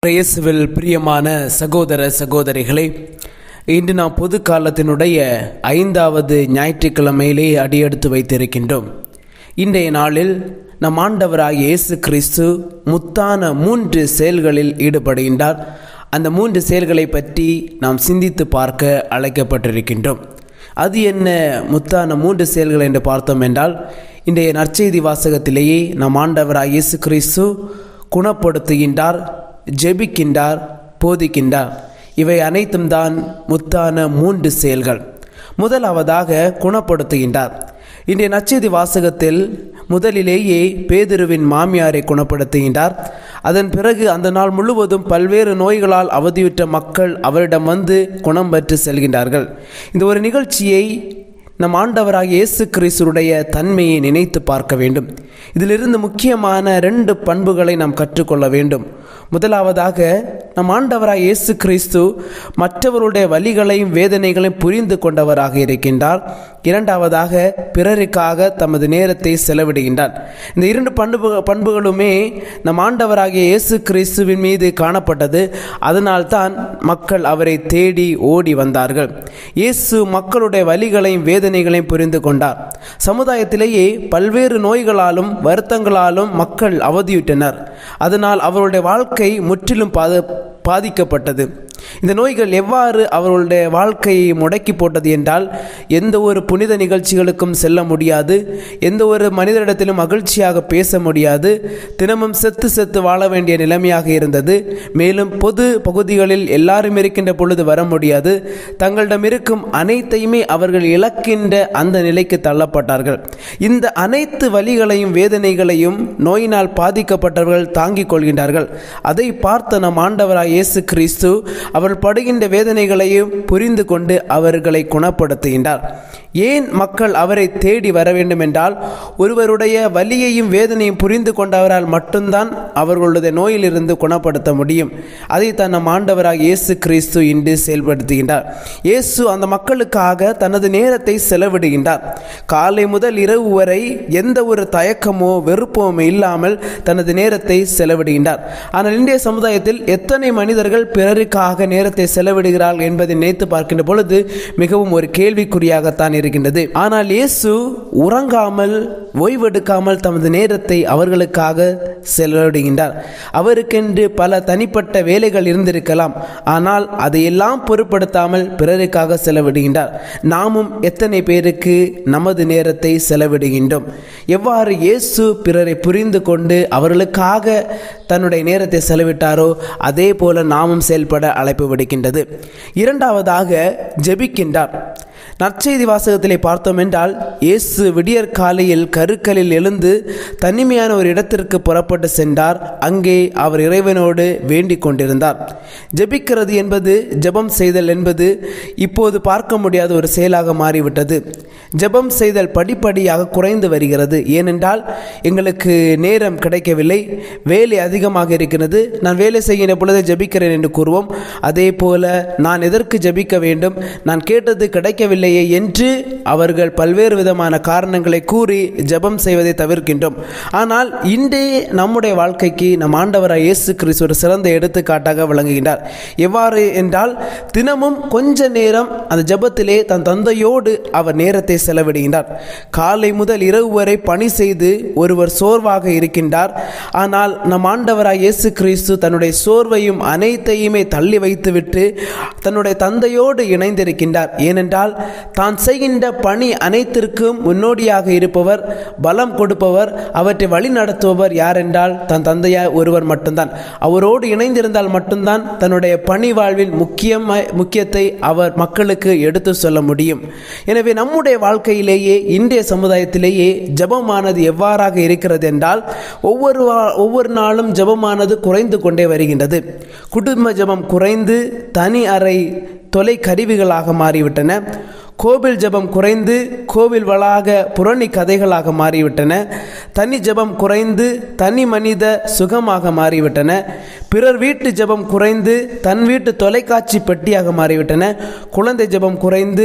இயேசுவில் பிரியமான சகோதர சகோதரிகளே இன்று நாம் பொது காலத்தினுடைய ஐந்தாவது ஞாயிற்றுக்கிழமையிலே அடியெடுத்து வைத்திருக்கின்றோம் இன்றைய நாளில் நம் ஆண்டவராகிய இயேசு கிறிஸ்து முத்தான மூன்று செயல்களில் ஈடுபடுகின்றார் அந்த மூன்று செயல்களை பற்றி நாம் சிந்தித்து பார்க்க அழைக்கப்பட்டிருக்கின்றோம் அது என்ன முத்தான மூன்று செயல்கள் என்று பார்த்தோம் என்றால் இன்றைய நற்செய்தி வாசகத்திலேயே நம் ஆண்டவராகிய இயேசு கிறிஸ்து குணப்படுத்துகின்றார் ஜெபிக்கின்றார் போதிக்கின்றார் இவை அனைத்தும் தான் முத்தான மூன்று செயல்கள் முதலாவதாக குணப்படுத்துகின்றார் இன்றைய நச்செய்தி வாசகத்தில் முதலிலேயே பேதுருவின் மாமியாரை குணப்படுத்துகின்றார் அதன் பிறகு அந்த நாள் முழுவதும் பல்வேறு நோய்களால் அவதியுற்ற மக்கள் அவரிடம் வந்து குணம் பெற்று செல்கின்றார்கள் இந்த ஒரு நிகழ்ச்சியை நம் ஆண்டவராக இயேசு கிறிஸ்துடைய தன்மையை நினைத்து பார்க்க வேண்டும் இதிலிருந்து முக்கியமான ரெண்டு பண்புகளை நாம் கற்றுக்கொள்ள வேண்டும் முதலாவதாக நம் ஆண்டவராக இயேசு கிறிஸ்து மற்றவருடைய வழிகளையும் வேதனைகளையும் புரிந்து கொண்டவராக இருக்கின்றார் இரண்டாவதாக பிறருக்காக தமது நேரத்தை செலவிடுகின்றார் இந்த இரண்டு பண்பு பண்புகளுமே நம் ஆண்டவராகிய இயேசு கிறிஸ்துவின் மீது காணப்பட்டது அதனால்தான் மக்கள் அவரை தேடி ஓடி வந்தார்கள் இயேசு மக்களுடைய வழிகளையும் வேதனைகளையும் புரிந்து கொண்டார் சமுதாயத்திலேயே பல்வேறு நோய்களாலும் வருத்தங்களாலும் மக்கள் அவதியுற்றனர் அதனால் அவருடைய வாழ்க்கை முற்றிலும் பாத பாதிக்கப்பட்டது இந்த நோய்கள் எவ்வாறு அவர்களுடைய வாழ்க்கையை முடக்கி போட்டது என்றால் எந்த ஒரு புனித நிகழ்ச்சிகளுக்கும் செல்ல முடியாது எந்த ஒரு மனிதரிடத்திலும் மகிழ்ச்சியாக பேச முடியாது தினமும் செத்து செத்து வாழ வேண்டிய நிலைமையாக இருந்தது மேலும் பொது பகுதிகளில் எல்லாரும் இருக்கின்ற பொழுது வர முடியாது தங்களிடம் இருக்கும் அனைத்தையுமே அவர்கள் இழக்கின்ற அந்த நிலைக்கு தள்ளப்பட்டார்கள் இந்த அனைத்து வழிகளையும் வேதனைகளையும் நோயினால் பாதிக்கப்பட்டவர்கள் தாங்கிக் கொள்கின்றார்கள் அதை பார்த்த நம் ஆண்டவராக இயேசு கிறிஸ்து அவர்கள் படுகின்ற வேதனைகளையும் புரிந்து கொண்டு அவர்களை குணப்படுத்துகின்றார் ஏன் மக்கள் அவரை தேடி வர வேண்டும் என்றால் ஒருவருடைய வலியையும் வேதனையும் புரிந்து கொண்டவரால் மட்டும்தான் அவர்களுடைய நோயிலிருந்து குணப்படுத்த முடியும் அதைத்தான் நம் ஆண்டவராக இயேசு கிறிஸ்து இன்று செயல்படுத்துகின்றார் இயேசு அந்த மக்களுக்காக தனது நேரத்தை செலவிடுகின்றார் காலை முதல் இரவு வரை எந்த ஒரு தயக்கமோ வெறுப்போமோ இல்லாமல் தனது நேரத்தை செலவிடுகின்றார் ஆனால் இந்திய சமுதாயத்தில் எத்தனை மனிதர்கள் பிறருக்காக நேரத்தை செலவிடுகிறார்கள் என்பதை நினைத்து பார்க்கின்ற பொழுது மிகவும் ஒரு கேள்விக்குறியாகத்தான் இருக்கின்றது ஆனால் இயேசு உறங்காமல் ஓய்வெடுக்காமல் தமது நேரத்தை அவர்களுக்காக செலவிடுகின்றார் அவருக்கென்று பல தனிப்பட்ட வேலைகள் இருந்திருக்கலாம் ஆனால் அதையெல்லாம் பொருட்படுத்தாமல் பிறருக்காக செலவிடுகின்றார் நாமும் எத்தனை பேருக்கு நமது நேரத்தை செலவிடுகின்றோம் எவ்வாறு இயேசு பிறரை புரிந்து கொண்டு அவர்களுக்காக தன்னுடைய நேரத்தை செலவிட்டாரோ அதே போல நாமும் செயல்பட அழைப்பு விடுக்கின்றது இரண்டாவதாக ஜெபிக்கின்றார் நற்செய்தி வாசகத்திலே பார்த்தோம் என்றால் இயேசு விடியற் காலையில் கருக்களில் எழுந்து தனிமையான ஒரு இடத்திற்கு புறப்பட்டு சென்றார் அங்கே அவர் இறைவனோடு வேண்டிக் கொண்டிருந்தார் ஜெபிக்கிறது என்பது ஜெபம் செய்தல் என்பது இப்போது பார்க்க முடியாத ஒரு செயலாக மாறிவிட்டது ஜெபம் செய்தல் படிப்படியாக குறைந்து வருகிறது ஏனென்றால் எங்களுக்கு நேரம் கிடைக்கவில்லை வேலை அதிகமாக இருக்கிறது நான் வேலை செய்கின்ற பொழுது ஜெபிக்கிறேன் என்று கூறுவோம் அதே போல நான் எதற்கு ஜெபிக்க வேண்டும் நான் கேட்டது கிடைக்கவில்லையே என்று அவர்கள் பல்வேறு விதமான காரணங்களை கூறி ஜெபம் செய்வதை தவிர்க்கின்றோம் ஆனால் இன்றைய நம்முடைய வாழ்க்கைக்கு நம் ஆண்டவராக இயேசு கிறிஸ்து ஒரு சிறந்த எடுத்துக்காட்டாக விளங்குகின்றார் எவ்வாறு என்றால் தினமும் கொஞ்ச நேரம் அந்த ஜெபத்திலே தன் தந்தையோடு அவர் நேரத்தை செலவிடுகின்றார் காலை முதல் இரவு வரை பணி செய்து ஒருவர் சோர்வாக இருக்கின்றார் ஆனால் நம் ஆண்டவராக இயேசு கிறிஸ்து தன்னுடைய சோர்வையும் அனைத்தையுமே தள்ளி வைத்துவிட்டு தன்னுடைய தந்தையோடு இணைந்திருக்கின்றார் ஏனென்றால் தான் செய்கின்ற பணி அனைத்திற்கும் முன்னோடியாக இருப்பவர் பலம் கொடுப்பவர் அவற்றை வழி நடத்துபவர் யார் என்றால் தன் தந்தையார் ஒருவர் மட்டும்தான் அவரோடு இணைந்திருந்தால் மட்டும்தான் தன்னுடைய பணி வாழ்வில் முக்கியமாய் முக்கியத்தை அவர் மக்களுக்கு எடுத்து சொல்ல முடியும் எனவே நம்முடைய வாழ்க்கையிலேயே இன்றைய சமுதாயத்திலேயே ஜபமானது எவ்வாறாக இருக்கிறது என்றால் ஒவ்வொரு ஒவ்வொரு நாளும் ஜபமானது குறைந்து கொண்டே வருகின்றது குடும்ப ஜபம் குறைந்து தனி அறை தொலை கருவிகளாக மாறிவிட்டன கோவில் ஜெபம் குறைந்து கோவில் வளாக புரணி கதைகளாக மாறிவிட்டன தனி ஜெபம் குறைந்து தனி மனித சுகமாக மாறிவிட்டன பிறர் வீட்டு ஜெபம் குறைந்து தன் வீட்டு தொலைக்காட்சி பெட்டியாக மாறிவிட்டன குழந்தை ஜெபம் குறைந்து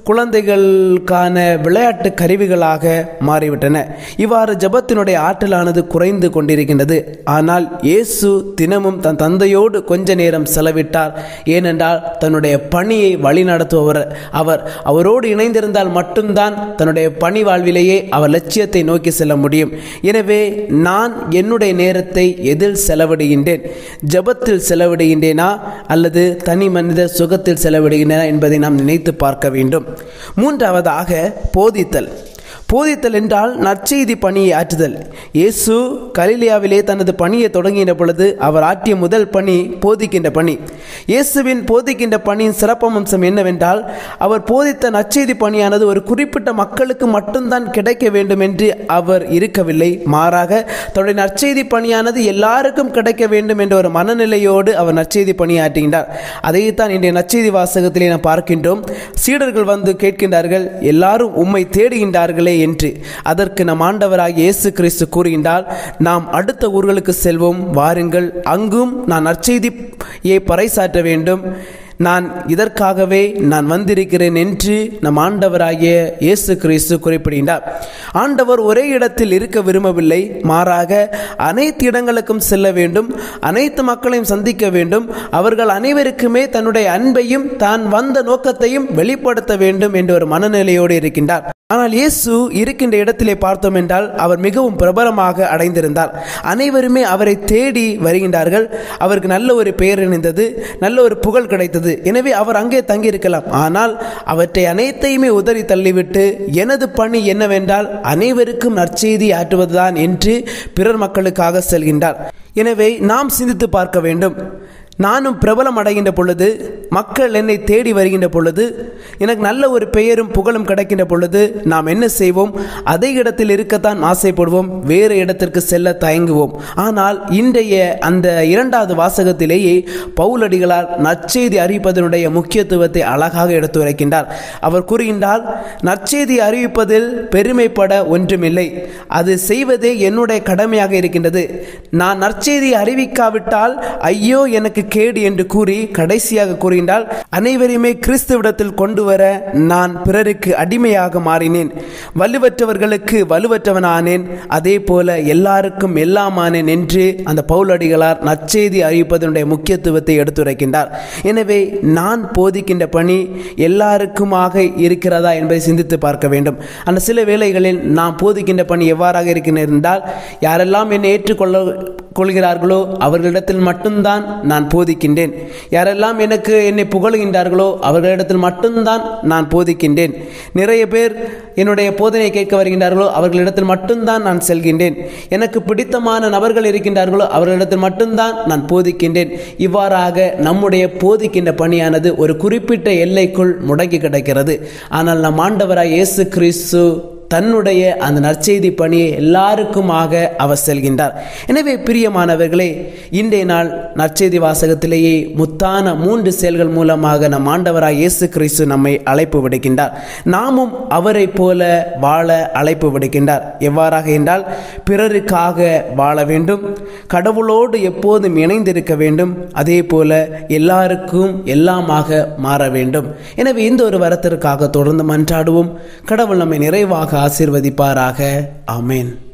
குழந்தைகளுக்கான விளையாட்டு கருவிகளாக மாறிவிட்டன இவ்வாறு ஜபத்தினுடைய ஆற்றலானது குறைந்து கொண்டிருக்கின்றது ஆனால் இயேசு தினமும் தன் தந்தையோடு கொஞ்ச நேரம் செலவிட்டார் ஏனென்றால் தன்னுடைய பணியை வழிநடத்துபவர் அவர் அவரோடு இணைந்திருந்தால் மட்டும்தான் தன்னுடைய பணி வாழ்விலேயே அவர் லட்சியத்தை நோக்கி செல்ல முடியும் எனவே நான் என்னுடைய நேரத்தை எதில் செலவிடுகின்றேன் ஜபத்தில் செலவிடுகின்றேனா அல்லது தனி மனித சுகத்தில் செலவிடுகின்றன என்பதை நாம் நினைத்து பார்க்க வேண்டும் மூன்றாவதாக போதித்தல் போதித்தல் என்றால் நற்செய்தி பணியை ஆற்றுதல் இயேசு கலிலியாவிலே தனது பணியை தொடங்கின பொழுது அவர் ஆற்றிய முதல் பணி போதிக்கின்ற பணி இயேசுவின் போதிக்கின்ற பணியின் சிறப்பம்சம் என்னவென்றால் அவர் போதித்த நற்செய்தி பணியானது ஒரு குறிப்பிட்ட மக்களுக்கு மட்டும்தான் கிடைக்க வேண்டும் என்று அவர் இருக்கவில்லை மாறாக தன்னுடைய நற்செய்தி பணியானது எல்லாருக்கும் கிடைக்க வேண்டும் என்ற ஒரு மனநிலையோடு அவர் நற்செய்தி பணியாற்றுகின்றார் அதைத்தான் இன்றைய நற்செய்தி வாசகத்திலே நாம் பார்க்கின்றோம் சீடர்கள் வந்து கேட்கின்றார்கள் எல்லாரும் உம்மை தேடுகின்றார்களே என்று அதற்கு நம் ஆண்டவராகிய இயேசு கிறிஸ்து கூறுகின்றார் நாம் அடுத்த ஊர்களுக்கு செல்வோம் வாருங்கள் அங்கும் நான் நற்செய்தியை பறைசாற்ற வேண்டும் நான் இதற்காகவே நான் வந்திருக்கிறேன் என்று நம் ஆண்டவராகிய இயேசு கிறிஸ்து குறிப்பிடுகின்றார் ஆண்டவர் ஒரே இடத்தில் இருக்க விரும்பவில்லை மாறாக அனைத்து இடங்களுக்கும் செல்ல வேண்டும் அனைத்து மக்களையும் சந்திக்க வேண்டும் அவர்கள் அனைவருக்குமே தன்னுடைய அன்பையும் தான் வந்த நோக்கத்தையும் வெளிப்படுத்த வேண்டும் என்ற ஒரு மனநிலையோடு இருக்கின்றார் ஆனால் இயேசு இருக்கின்ற இடத்திலே பார்த்தோம் என்றால் அவர் மிகவும் பிரபலமாக அடைந்திருந்தார் அனைவருமே அவரை தேடி வருகின்றார்கள் அவருக்கு நல்ல ஒரு பெயர் இணைந்தது நல்ல ஒரு புகழ் கிடைத்தது எனவே அவர் அங்கே தங்கியிருக்கலாம் ஆனால் அவற்றை அனைத்தையுமே உதறி தள்ளிவிட்டு எனது பணி என்னவென்றால் அனைவருக்கும் நற்செய்தி ஆற்றுவதுதான் என்று பிறர் மக்களுக்காக செல்கின்றார் எனவே நாம் சிந்தித்து பார்க்க வேண்டும் நானும் பிரபலம் அடைகின்ற பொழுது மக்கள் என்னை தேடி வருகின்ற பொழுது எனக்கு நல்ல ஒரு பெயரும் புகழும் கிடைக்கின்ற பொழுது நாம் என்ன செய்வோம் அதே இடத்தில் இருக்கத்தான் ஆசைப்படுவோம் வேறு இடத்திற்கு செல்ல தயங்குவோம் ஆனால் இன்றைய அந்த இரண்டாவது வாசகத்திலேயே பவுலடிகளால் நற்செய்தி அறிவிப்பதனுடைய முக்கியத்துவத்தை அழகாக எடுத்துரைக்கின்றார் அவர் கூறுகின்றார் நற்செய்தி அறிவிப்பதில் பெருமைப்பட ஒன்றுமில்லை அது செய்வதே என்னுடைய கடமையாக இருக்கின்றது நான் நற்செய்தி அறிவிக்காவிட்டால் ஐயோ எனக்கு கேடு என்று கூறி கடைசியாக கூறுகின்றால் அனைவரையுமே கிறிஸ்துவிடத்தில் கொண்டு வர நான் பிறருக்கு அடிமையாக மாறினேன் வலுவற்றவர்களுக்கு வலுவற்றவனானேன் அதே போல எல்லாருக்கும் எல்லாமானேன் என்று அந்த பவுலடிகளார் நற்செய்தி அறிவிப்பதனுடைய முக்கியத்துவத்தை எடுத்துரைக்கின்றார் எனவே நான் போதிக்கின்ற பணி எல்லாருக்குமாக இருக்கிறதா என்பதை சிந்தித்து பார்க்க வேண்டும் அந்த சில வேளைகளில் நான் போதிக்கின்ற பணி எவ்வாறாக இருக்கின்றன என்றால் யாரெல்லாம் என்னை ஏற்றுக்கொள்ள கொள்கிறார்களோ அவர்களிடத்தில் மட்டும்தான் நான் போதிக்கின்றேன் யாரெல்லாம் எனக்கு என்னை புகழுகின்றார்களோ அவர்களிடத்தில் மட்டும்தான் நான் போதிக்கின்றேன் நிறைய பேர் என்னுடைய போதனை கேட்க வருகின்றார்களோ அவர்களிடத்தில் மட்டும்தான் நான் செல்கின்றேன் எனக்கு பிடித்தமான நபர்கள் இருக்கின்றார்களோ அவர்களிடத்தில் மட்டும்தான் நான் போதிக்கின்றேன் இவ்வாறாக நம்முடைய போதிக்கின்ற பணியானது ஒரு குறிப்பிட்ட எல்லைக்குள் முடங்கி கிடக்கிறது ஆனால் நம் ஆண்டவராய் இயேசு கிறிஸ்து தன்னுடைய அந்த நற்செய்தி பணியை எல்லாருக்குமாக அவர் செல்கின்றார் எனவே பிரியமானவர்களே இன்றைய நாள் நற்செய்தி வாசகத்திலேயே முத்தான மூன்று செயல்கள் மூலமாக நம் ஆண்டவராய் இயேசு கிறிஸ்து நம்மை அழைப்பு விடுக்கின்றார் நாமும் அவரை போல வாழ அழைப்பு விடுக்கின்றார் எவ்வாறாக என்றால் பிறருக்காக வாழ வேண்டும் கடவுளோடு எப்போதும் இணைந்திருக்க வேண்டும் அதே போல எல்லாருக்கும் எல்லாமாக மாற வேண்டும் எனவே இந்த ஒரு வரத்திற்காக தொடர்ந்து மன்றாடுவோம் கடவுள் நம்மை நிறைவாக ஆசீர்வதிப்பாராக ஆமேன்